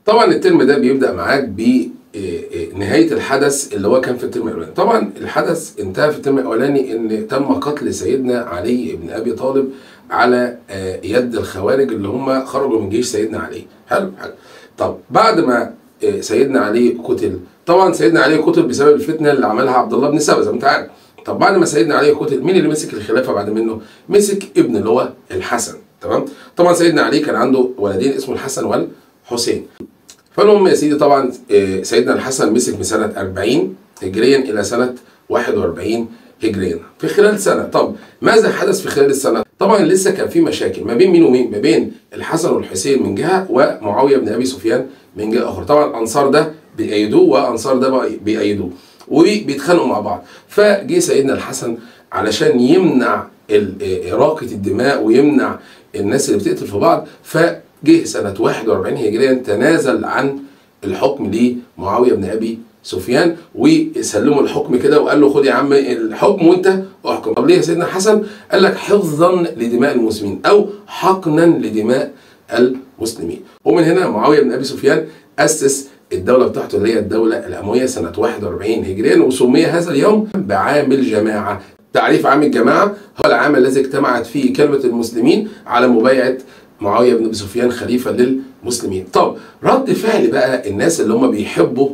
طبعا الترم ده بيبدا معاك ب نهاية الحدث اللي هو كان في الترم الأولاني طبعا الحدث انتهى في الترم الأولاني إن تم قتل سيدنا علي بن أبي طالب على يد الخوارج اللي هم خرجوا من جيش سيدنا علي حلو حلو طب بعد ما سيدنا علي قتل طبعا سيدنا علي قتل بسبب الفتنة اللي عملها عبد الله بن سبا زي ما انت عارف طب بعد ما سيدنا علي قتل مين اللي مسك الخلافة بعد منه مسك ابن اللي هو الحسن تمام طبعا سيدنا علي كان عنده ولدين اسمه الحسن والحسين فالمهم يا سيدي طبعا سيدنا الحسن مسك من سنة 40 هجريا إلى سنة 41 هجريا في خلال سنة طب ماذا حدث في خلال السنة؟ طبعا لسه كان في مشاكل ما بين مين ومين؟ ما بين الحسن والحسين من جهة ومعاوية بن أبي سفيان من جهة أخرى طبعا أنصار ده بيأيدوه وأنصار ده بيأيدوه وبيتخانقوا مع بعض فجه سيدنا الحسن علشان يمنع إراقة الدماء ويمنع الناس اللي بتقتل في بعض فجه سنة 41 هجريا تنازل عن الحكم لمعاوية بن أبي سفيان وسلموا الحكم كده وقال له خد يا عم الحكم وانت احكم طب ليه يا سيدنا حسن قال لك حفظا لدماء المسلمين او حقنا لدماء المسلمين ومن هنا معاويه بن ابي سفيان اسس الدولة بتاعته اللي هي الدولة الأموية سنة 41 هجريا وسمي هذا اليوم بعام الجماعة تعريف عام الجماعة هو العام الذي اجتمعت فيه كلمة المسلمين على مبايعة معاوية بن أبي سفيان خليفة للمسلمين طب رد فعل بقى الناس اللي هم بيحبوا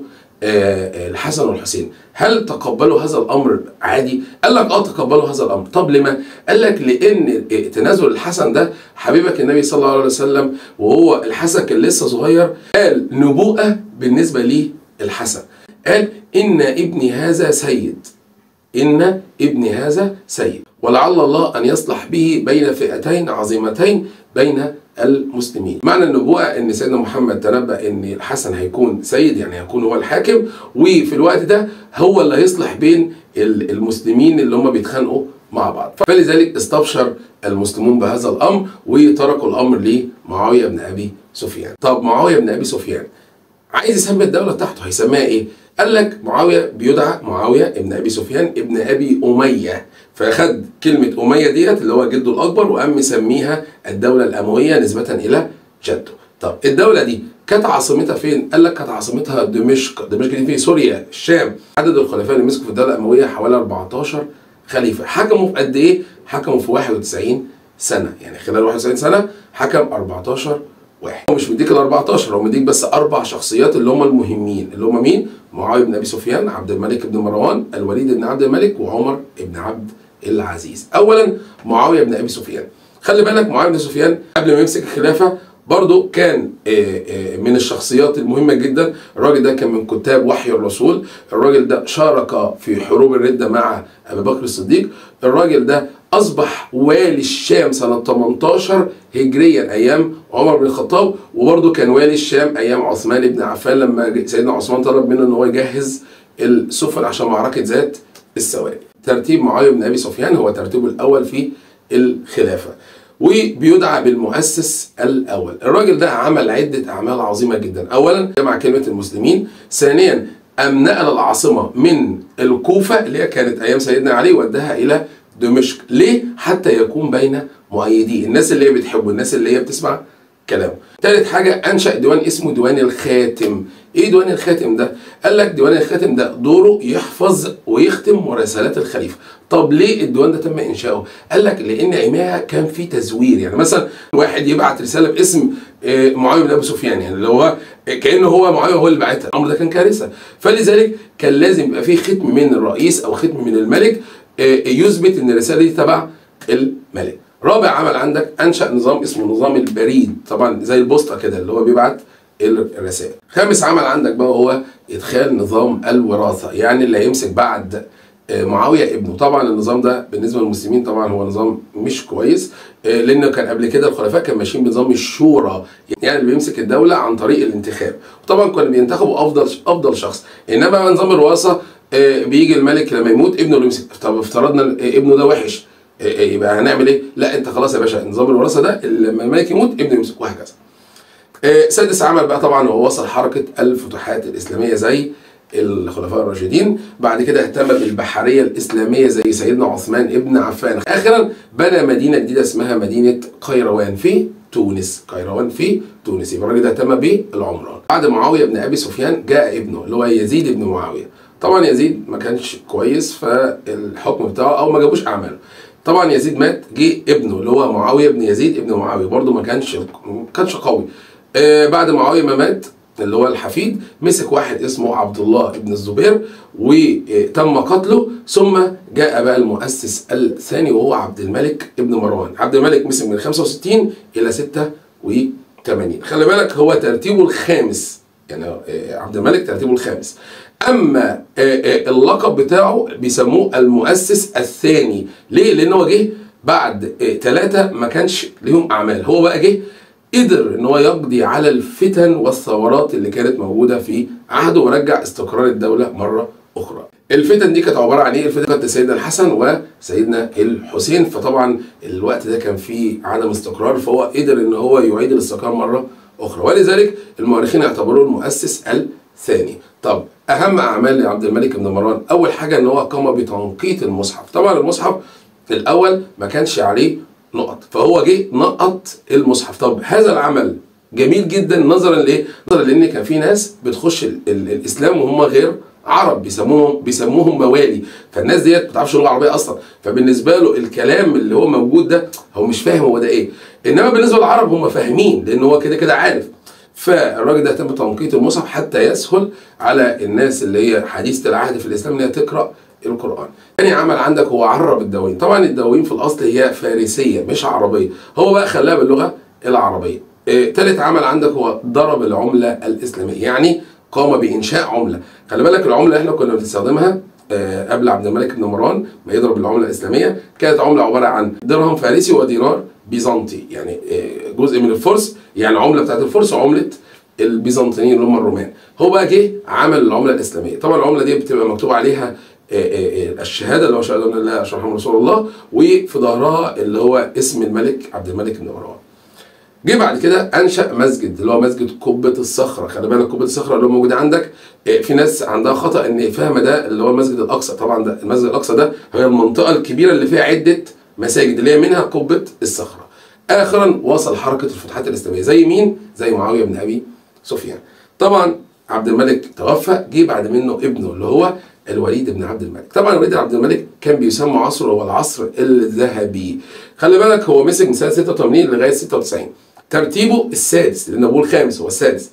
الحسن والحسين هل تقبلوا هذا الامر عادي؟ قال لك اه تقبلوا هذا الامر، طب لما؟ قال لك لان تنازل الحسن ده حبيبك النبي صلى الله عليه وسلم وهو الحسن كان لسه صغير قال نبوءه بالنسبه لي الحسن، قال ان ابني هذا سيد ان ابني هذا سيد ولعل الله ان يصلح به بين فئتين عظيمتين بين المسلمين معنى النبوءة ان سيدنا محمد تنبأ ان الحسن هيكون سيد يعني هيكون هو الحاكم وفي الوقت ده هو اللي هيصلح بين المسلمين اللي هم بيتخانقوا مع بعض فلذلك استبشر المسلمون بهذا الامر وتركوا الامر لمعاوية بن ابي سفيان طب معاوية بن ابي سفيان عايز يسمي الدولة بتاعته هيسميها ايه قال لك معاوية بيدعى معاوية ابن ابي سفيان ابن ابي امية فخد كلمة أمية ديت اللي هو جده الأكبر وقام مسميها الدولة الأموية نسبة إلى جده. طب الدولة دي كانت عاصمتها فين؟ قال لك كانت عاصمتها دمشق، دمشق دي في سوريا، الشام. عدد الخلفاء اللي مسكوا في الدولة الأموية حوالي 14 خليفة، حكموا في قد إيه؟ حكموا في 91 سنة، يعني خلال 91 سنة حكم 14 واحد. هو مش مديك ال 14 هو مديك بس أربع شخصيات اللي هم المهمين، اللي هم مين؟ معاوية بن أبي سفيان، عبد الملك بن مروان، الوليد بن عبد الملك، وعمر بن عبد العزيز اولا معاويه بن ابي سفيان خلي بالك معاويه بن سفيان قبل ما يمسك الخلافه برضه كان من الشخصيات المهمه جدا الراجل ده كان من كتاب وحي الرسول الراجل ده شارك في حروب الرده مع ابي بكر الصديق الراجل ده اصبح والي الشام سنه 18 هجريا ايام عمر بن الخطاب وبرضه كان والي الشام ايام عثمان بن عفان لما سيدنا عثمان طلب منه ان هو يجهز السفن عشان معركه ذات السواري ترتيب معاويه بن ابي سفيان هو ترتيبه الاول في الخلافه وبيدعى بالمؤسس الاول الراجل ده عمل عده اعمال عظيمه جدا اولا جمع كلمه المسلمين ثانيا ام نقل العاصمه من الكوفه اللي هي كانت ايام سيدنا علي وداها الى دمشق ليه حتى يكون بين مؤيديه الناس اللي هي بتحبه الناس اللي هي بتسمع كلامه ثالث حاجة أنشأ ديوان اسمه ديوان الخاتم إيه ديوان الخاتم ده؟ قال لك ديوان الخاتم ده دوره يحفظ ويختم مراسلات الخليفة طب ليه الديوان ده تم إنشاؤه؟ قال لك لأن أيامها كان في تزوير يعني مثلا واحد يبعت رسالة باسم معاوية بن أبي سفيان يعني اللي هو كأنه هو معاوية هو اللي بعتها الأمر ده كان كارثة فلذلك كان لازم يبقى في ختم من الرئيس أو ختم من الملك يثبت إن الرسالة دي تبع الملك رابع عمل عندك انشا نظام اسمه نظام البريد طبعا زي البوسطه كده اللي هو بيبعت الرسائل خامس عمل عندك بقى هو ادخال نظام الوراثه يعني اللي هيمسك بعد معاويه ابنه طبعا النظام ده بالنسبه للمسلمين طبعا هو نظام مش كويس لانه كان قبل كده الخلفاء كانوا ماشيين بنظام الشورى يعني اللي بيمسك الدوله عن طريق الانتخاب وطبعا كانوا بينتخبوا افضل افضل شخص انما نظام الوراثه بيجي الملك لما يموت ابنه اللي يمسك طب افترضنا ابنه ده وحش يبقى هنعمل ايه؟ لا انت خلاص يا باشا نظام الوراثه ده لما الملك يموت ابنه يمسك وهكذا. سادس عمل بقى طبعا هو وصل حركه الفتوحات الاسلاميه زي الخلفاء الراشدين بعد كده اهتم بالبحريه الاسلاميه زي سيدنا عثمان ابن عفان اخرا بنى مدينه جديده اسمها مدينه قيروان في تونس قيروان في تونس يبقى الراجل ده اهتم بالعمران بعد معاويه بن ابي سفيان جاء ابنه اللي هو يزيد بن معاويه طبعا يزيد ما كانش كويس فالحكم بتاعه او ما جابوش اعماله طبعا يزيد مات جه ابنه اللي هو معاويه بن يزيد ابن معاويه برضه ما كانش ما كانش قوي آه بعد معاويه ما مات اللي هو الحفيد مسك واحد اسمه عبد الله بن الزبير وتم قتله ثم جاء بقى المؤسس الثاني وهو عبد الملك ابن مروان عبد الملك مسك من 65 الى 86 خلي بالك هو ترتيبه الخامس يعني عبد الملك ترتيبه الخامس اما اللقب بتاعه بيسموه المؤسس الثاني ليه لان هو جه بعد ثلاثه ما كانش ليهم اعمال هو بقى جه قدر ان هو يقضي على الفتن والثورات اللي كانت موجوده في عهده ورجع استقرار الدوله مره اخرى. الفتن دي كانت عباره عن ايه؟ الفتن كانت سيدنا الحسن وسيدنا الحسين فطبعا الوقت ده كان فيه عدم استقرار فهو قدر ان هو يعيد الاستقرار مره اخرى ولذلك المؤرخين اعتبروه المؤسس الثاني. طب اهم اعمال لعبد الملك بن مروان اول حاجه ان هو قام بتنقيط المصحف، طبعا المصحف الاول ما كانش عليه نقط فهو جه نقط المصحف طب هذا العمل جميل جدا نظرا لايه نظرا لان كان في ناس بتخش ال ال الاسلام وهم غير عرب بيسموهم بيسموهم موالي فالناس ديت ما بتعرفش اللغه العربيه اصلا فبالنسبه له الكلام اللي هو موجود ده هو مش فاهم هو ده ايه انما بالنسبه للعرب هم فاهمين لان هو كده كده عارف فالراجل ده تم تنقيط المصحف حتى يسهل على الناس اللي هي حديثه العهد في الاسلام ان هي تقرا القرآن. تاني عمل عندك هو عرب الدواوين، طبعا الدواوين في الأصل هي فارسية مش عربية، هو بقى خلاها باللغة العربية. آه تالت عمل عندك هو ضرب العملة الإسلامية، يعني قام بإنشاء عملة، خلي بالك العملة اللي احنا كنا بنستخدمها آه قبل عبد الملك بن مروان ما يضرب العملة الإسلامية كانت عملة عبارة عن درهم فارسي ودينار بيزنطي، يعني آه جزء من الفرس، يعني عملة بتاعت الفرس وعملة البيزنطيين اللي هم الرومان. هو بقى جه عمل العملة الإسلامية، طبعا العملة دي بتبقى مكتوب عليها الشهاده اللي هو شهاده ان لا اشهد محمد رسول الله وفي ظهرها اللي هو اسم الملك عبد الملك بن مروان. جه بعد كده انشا مسجد اللي هو مسجد قبه الصخره خلي بالك قبه الصخره اللي هو موجود عندك في ناس عندها خطا ان فاهمه ده اللي هو المسجد الاقصى طبعا ده المسجد الاقصى ده هي المنطقه الكبيره اللي فيها عده مساجد اللي هي منها قبه الصخره. اخرا وصل حركه الفتوحات الاسلاميه زي مين؟ زي معاويه بن ابي سفيان. طبعا عبد الملك توفى جه بعد منه ابنه اللي هو الوليد بن عبد الملك طبعا الوليد بن عبد الملك كان بيسمى عصره هو العصر الذهبي خلي بالك هو مسك من سنه 86 لغايه 96 ترتيبه السادس لان ابوه الخامس هو السادس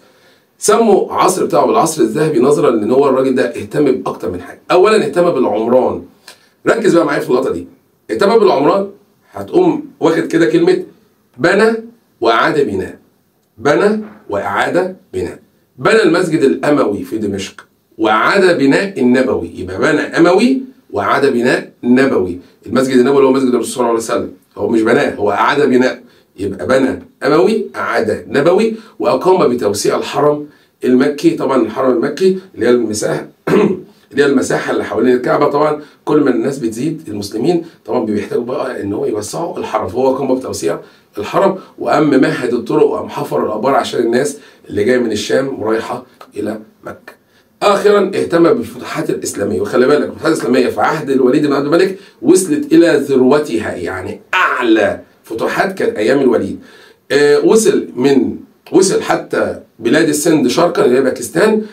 سموا عصر بتاعه بالعصر الذهبي نظرا لان هو الراجل ده اهتم باكتر من حاجه اولا اهتم بالعمران ركز بقى معايا في اللقطه دي اهتم بالعمران هتقوم واخد كده كلمه بنى واعاد بناء بنى واعاد بناء بنى المسجد الاموي في دمشق وعاد بناء النبوي يبقى بنى اموي وعاد بناء نبوي المسجد النبوي اللي هو مسجد الرسول صلى الله عليه وسلم هو مش بناه هو اعاد بناء يبقى بنى اموي اعاد نبوي واقام بتوسيع الحرم المكي طبعا الحرم المكي اللي هي المساحه اللي هي المساحه اللي حوالين الكعبه طبعا كل ما الناس بتزيد المسلمين طبعا بيحتاجوا بقى ان هو يوسعوا الحرم فهو قام بتوسيع الحرم وقام ممهد الطرق وقام حفر الابار عشان الناس اللي جايه من الشام ورايحه الى مكه اخرا اهتم بالفتوحات الاسلاميه وخلي بالك الفتوحات الاسلاميه في عهد الوليد بن عبد الملك وصلت الى ذروتها يعني اعلى فتوحات كانت ايام الوليد آه وصل من وصل حتى بلاد السند شرقا اللي هي باكستان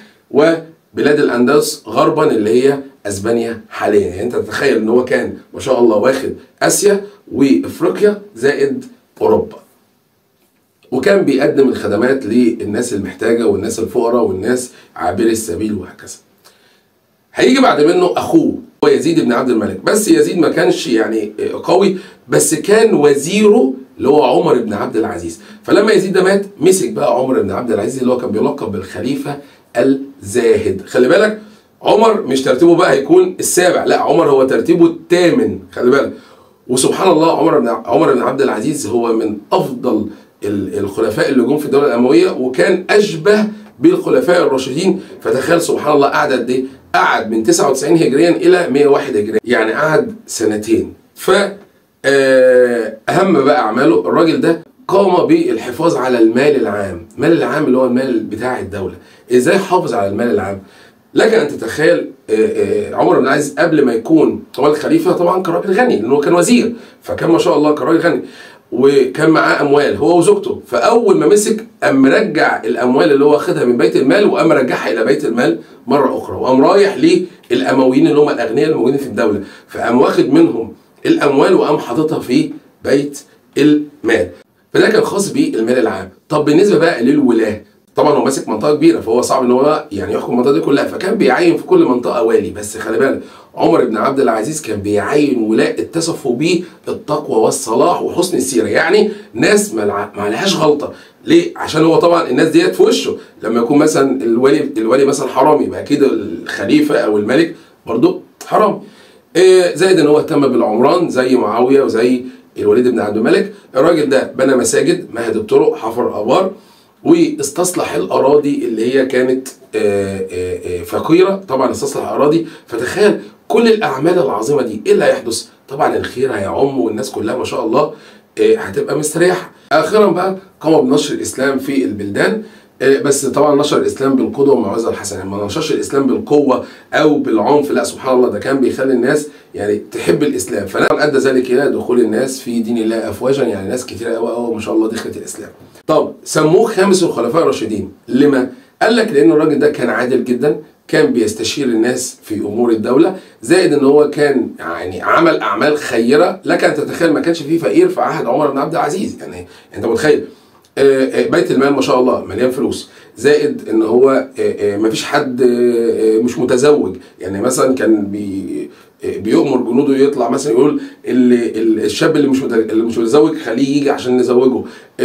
وبلاد الاندلس غربا اللي هي اسبانيا حاليا يعني انت تتخيل ان هو كان ما شاء الله واخد اسيا وافريقيا زائد اوروبا وكان بيقدم الخدمات للناس المحتاجه والناس الفقراء والناس عابري السبيل وهكذا. هيجي بعد منه اخوه هو يزيد بن عبد الملك بس يزيد ما كانش يعني قوي بس كان وزيره اللي هو عمر بن عبد العزيز فلما يزيد ده مات مسك بقى عمر بن عبد العزيز اللي هو كان بيلقب بالخليفه الزاهد خلي بالك عمر مش ترتيبه بقى هيكون السابع لا عمر هو ترتيبه الثامن خلي بالك وسبحان الله عمر بن عمر بن عبد العزيز هو من افضل الخلفاء اللي جم في الدوله الامويه وكان اشبه بالخلفاء الراشدين فتخيل سبحان الله قعد قد ايه؟ قعد من 99 هجريا الى 101 هجريا يعني قعد سنتين ف اهم بقى اعماله الراجل ده قام بالحفاظ على المال العام المال العام اللي هو المال بتاع الدوله ازاي حافظ على المال العام لك ان تتخيل عمر بن العزيز قبل ما يكون هو الخليفه طبعا كان راجل غني لانه كان وزير فكان ما شاء الله كان راجل غني وكان معاه اموال هو وزوجته فاول ما مسك قام مرجع الاموال اللي هو واخدها من بيت المال وقام رجعها الى بيت المال مره اخرى وقام رايح للامويين اللي هم الاغنياء الموجودين في الدوله فقام واخد منهم الاموال وقام حاططها في بيت المال فده كان خاص بالمال العام طب بالنسبه بقى للولاه طبعا هو ماسك منطقه كبيره فهو صعب ان هو يعني يحكم المنطقه دي كلها فكان بيعين في كل منطقه والي بس خلي بالك عمر بن عبد العزيز كان بيعين ولاة اتصفوا بيه التقوى والصلاح وحسن السيره يعني ناس ما لهاش غلطه ليه؟ عشان هو طبعا الناس ديت في وشه لما يكون مثلا الولي الولي مثلا حرامي يبقى اكيد الخليفه او الملك برضه حرام إيه زائد ان هو اهتم بالعمران زي معاويه وزي الوليد بن عبد الملك الراجل ده بنى مساجد مهد الطرق حفر ابار واستصلح الاراضي اللي هي كانت فقيره طبعا استصلح الاراضي فتخيل كل الاعمال العظيمه دي ايه اللي هيحدث طبعا الخير هيعم والناس كلها ما شاء الله هتبقى مستريحه اخرا بقى قام بنشر الاسلام في البلدان بس طبعا نشر الاسلام بالقدوه والموعظه الحسنه ما نشرش الاسلام بالقوه او بالعنف لا سبحان الله ده كان بيخلي الناس يعني تحب الاسلام فنعم ادى ذلك الى دخول الناس في دين الله افواجا يعني ناس كتير قوي قوي ما شاء الله دخلت الاسلام طب سموه خامس الخلفاء الراشدين لما قال لك لان الراجل ده كان عادل جدا كان بيستشير الناس في امور الدوله زائد ان هو كان يعني عمل اعمال خيره لك ان تتخيل ما كانش فيه فقير في عهد عمر بن عبد العزيز يعني انت متخيل بيت المال ما شاء الله مليان فلوس زائد ان هو ما فيش حد مش متزوج يعني مثلا كان بي بيؤمر جنوده يطلع مثلا يقول اللي الشاب اللي مش اللي مش متزوج خليه يجي عشان نزوجه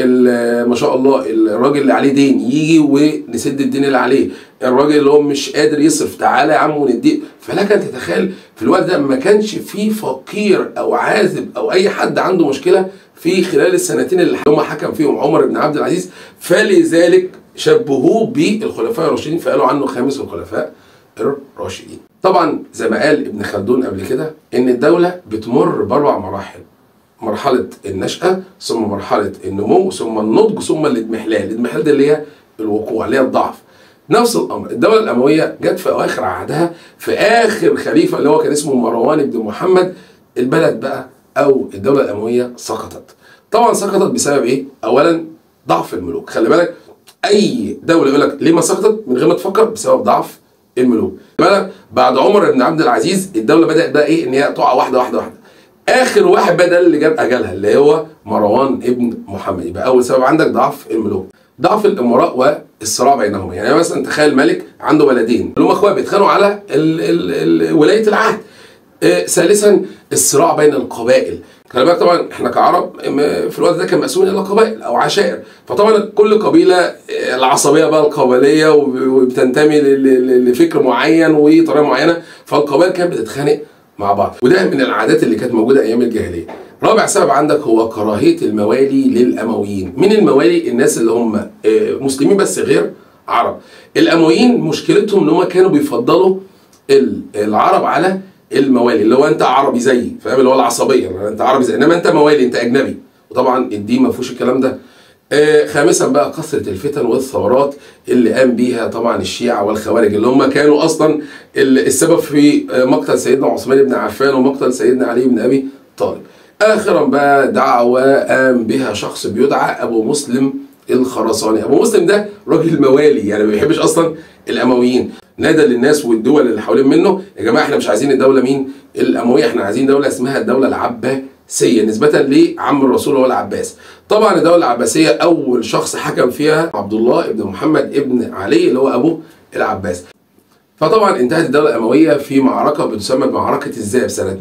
ما شاء الله الراجل اللي عليه دين يجي ونسد الدين اللي عليه الراجل اللي هو مش قادر يصرف تعالى يا عم ونديه فلك ان تتخيل في الوقت ده ما كانش في فقير او عازب او اي حد عنده مشكله في خلال السنتين اللي هم حكم فيهم عمر بن عبد العزيز فلذلك شبهوه بالخلفاء الراشدين فقالوا عنه خامس الخلفاء الراشدين طبعا زي ما قال ابن خلدون قبل كده ان الدوله بتمر باربع مراحل مرحله النشاه ثم مرحله النمو ثم النضج ثم الاضمحلال الاضمحلال دي اللي هي الوقوع اللي هي الضعف نفس الامر الدوله الامويه جت في اواخر عهدها في اخر خليفه اللي هو كان اسمه مروان بن محمد البلد بقى او الدوله الامويه سقطت طبعا سقطت بسبب ايه اولا ضعف الملوك خلي بالك اي دوله يقول لك ليه ما سقطت من غير ما تفكر بسبب ضعف الملوك بالك بعد عمر بن عبد العزيز الدوله بدات بقى ايه ان هي تقع واحده واحده واحده اخر واحد بقى ده اللي جاب اجلها اللي هو مروان ابن محمد يبقى اول سبب عندك ضعف الملوك ضعف الامراء والصراع بينهما يعني مثلا تخيل ملك عنده بلدين اللي هم اخوات بيتخانقوا على ال ال ال ولايه العهد آه ثالثا الصراع بين القبائل خلي بالك طبعا احنا كعرب في الوقت ده كان مقسومين الى قبائل او عشائر فطبعا كل قبيله العصبيه بقى القبليه وبتنتمي لفكر معين وطريقه معينه فالقبائل كانت بتتخانق مع بعض وده من العادات اللي كانت موجوده ايام الجاهليه رابع سبب عندك هو كراهيه الموالي للامويين من الموالي الناس اللي هم مسلمين بس غير عرب الامويين مشكلتهم ان هم كانوا بيفضلوا العرب على الموالي اللي هو انت عربي زيي فاهم اللي هو العصبيه انت عربي زي انما انت موالي انت اجنبي وطبعا الدين ما فيهوش الكلام ده آه خامسا بقى كثره الفتن والثورات اللي قام بيها طبعا الشيعه والخوارج اللي هم كانوا اصلا السبب في مقتل سيدنا عثمان بن عفان ومقتل سيدنا علي بن ابي طالب اخرا بقى دعوه قام بها شخص بيدعى ابو مسلم الخراساني ابو مسلم ده راجل موالي يعني ما بيحبش اصلا الامويين نادى للناس والدول اللي حوالين منه يا جماعه احنا مش عايزين الدوله مين الامويه احنا عايزين دوله اسمها الدوله العباسيه نسبه لعم الرسول هو العباس طبعا الدوله العباسيه اول شخص حكم فيها عبد الله ابن محمد ابن علي اللي هو ابو العباس فطبعا انتهت الدوله الامويه في معركه بتسمى بمعركه الذئب سنه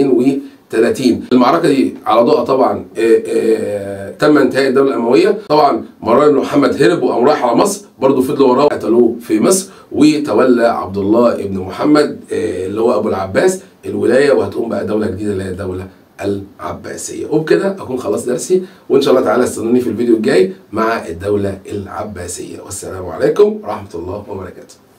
132 المعركه دي على ضوء طبعا آآ آآ تم انتهاء الدوله الامويه طبعا مروان بن محمد هرب وقام رايح على مصر برضه فضلوا وراه قتلوه في مصر وتولى عبد الله ابن محمد اللي هو ابو العباس الولايه وهتقوم بقى دوله جديده اللي هي الدوله العباسيه وبكده اكون خلاص درسي وان شاء الله تعالى استنوني في الفيديو الجاي مع الدوله العباسيه والسلام عليكم ورحمه الله وبركاته